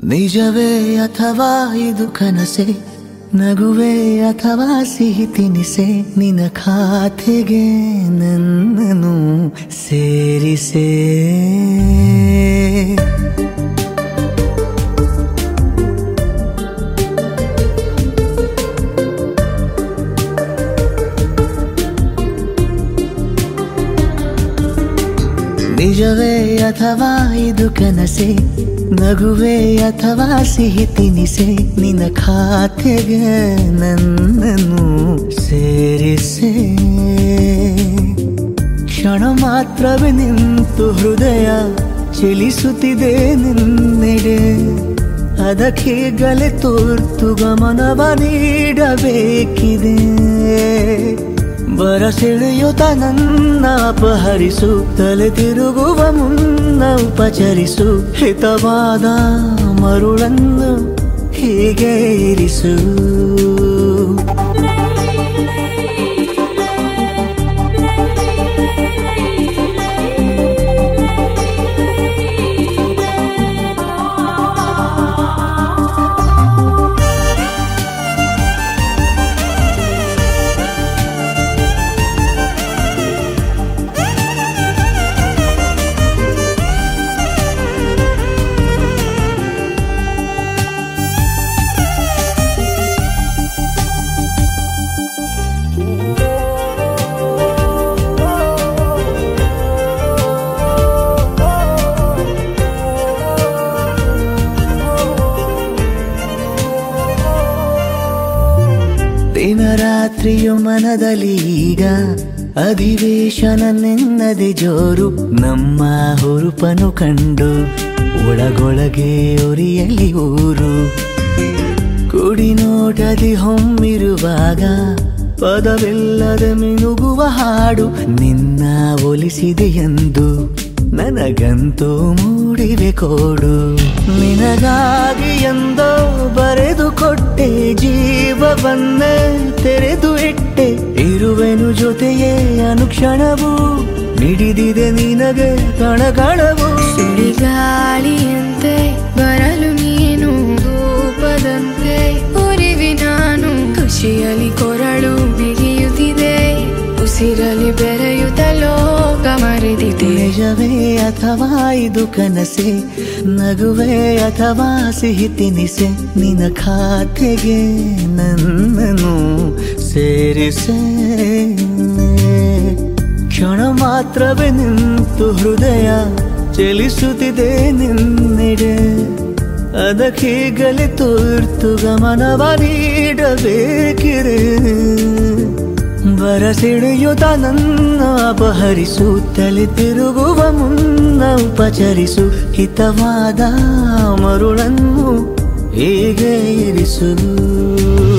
ನಿಜವೇ ಅಥವಾ ಇದು ಕನಸೆ ನಗುವೆ ಅಥವಾ ಸಿಹಿ ತಿನಿಸೆ ನಿನ್ನ ಖಾತೆಗೆ ನನ್ನನು ಸೇರಿಸೆ ನಿಜವೇ ಅಥವಾ ಇದು ಕನಸೆ ನಗುವೆ ಅಥವಾ ಸಿಹಿ ತಿನಿಸೆ ನಿನ್ನ ಖಾತೆಗೆ ನನ್ನನ್ನು ಸೇರಿಸೆ ಕ್ಷಣ ಮಾತ್ರವೇ ನಿಂತು ಹೃದಯ ಚಲಿಸುತ್ತಿದೆ ನಿನ್ನೆಡೆ ಅದಕ್ಕೆ ಗಲೆ ತೋರ್ತು ಗಮನವ ನೀಡಬೇಕಿದೆ ಬರಸೆಳೆಯುತ್ತ ನನ್ನ ಅಪಹರಿಸು ತಲೆ ತಿರುಗುವ ಮುನ್ನ ಉಪಚರಿಸು ಹಿತವಾದ ಮರುಳನ್ನು ಹೀಗೆ ಇರಿಸು ದಿನ ರಾತ್ರಿಯು ಮನದಲ್ಲಿ ಈಗ ಅಧಿವೇಶನ ನೆನ್ನದೆ ಜೋರು ನಮ್ಮ ಹುರುಪನು ಕಂಡು ಒಳಗೊಳಗೆ ಉರಿಯಲಿ ಊರು ಕುಡಿ ನೋಟದಿ ಹೊಮ್ಮಿರುವಾಗ ಪದವಿಲ್ಲದೆ ಮಿನುಗುವ ಹಾಡು ನಿನ್ನ ಒಲಿಸಿದೆ ಎಂದು ನನಗಂತೂ ಮೂಡಿವೆ ಕೋಡು ನಿನಗಾಗಿ ಎಂದೋ ಬರೆದು ಕೊಟ್ಟೆ ಜೀವವನ್ನೇ ತೆರೆದು ಇಟ್ಟೆ ಇರುವೆನು ಜೊತೆಯೇ ಅನುಕ್ಷಣವು ಹಿಡಿದಿದೆ ನಿನಗೆ ಕಣಕಣವು ಸುಳಿಗಾಳಿಯಂತೆ ಬರಲು ನೀನು ರೂಪದಂತೆ ಉರಿವಿ ನಾನು ಖುಷಿಯಲ್ಲಿ ಕೊರಳು ಬಿಗಿಯುತ್ತಿದೆ ಉಸಿರಲಿ ಬೆರೆಯುತ್ತ ಲೋಕ ಮರೆದಿದೆ ನಿಜವೇ ಅಥವಾ ಇದು ಕನಸೆ ನಗುವೆ ಅಥವಾ ಸಿಹಿ ತಿನಿಸೆ ನಿನ್ನ ಖಾತೆಗೆ ನನ್ನನು ಸೇರಿಸೆ ಕ್ಷಣ ಮಾತ್ರವೇ ನಿಂತು ಹೃದಯ ಚಲಿಸುತ್ತಿದೆ ನಿನ್ನೆಡೆ ಅದಕ್ಕೆ ಗಲೆ ತೋರ್ತು ಗಮನವ ನೀಡಬೇಕಿದೆ ಬರಸೆಳೆಯುತ್ತ ನನ್ನ ಅಪಹರಿಸು ತಲೆ ತಿರುಗುವ ಮುನ್ನ ಉಪಚರಿಸು ಹಿತವಾದ ಮರುಳನ್ನು ಹೀಗೆ ಇರಿಸು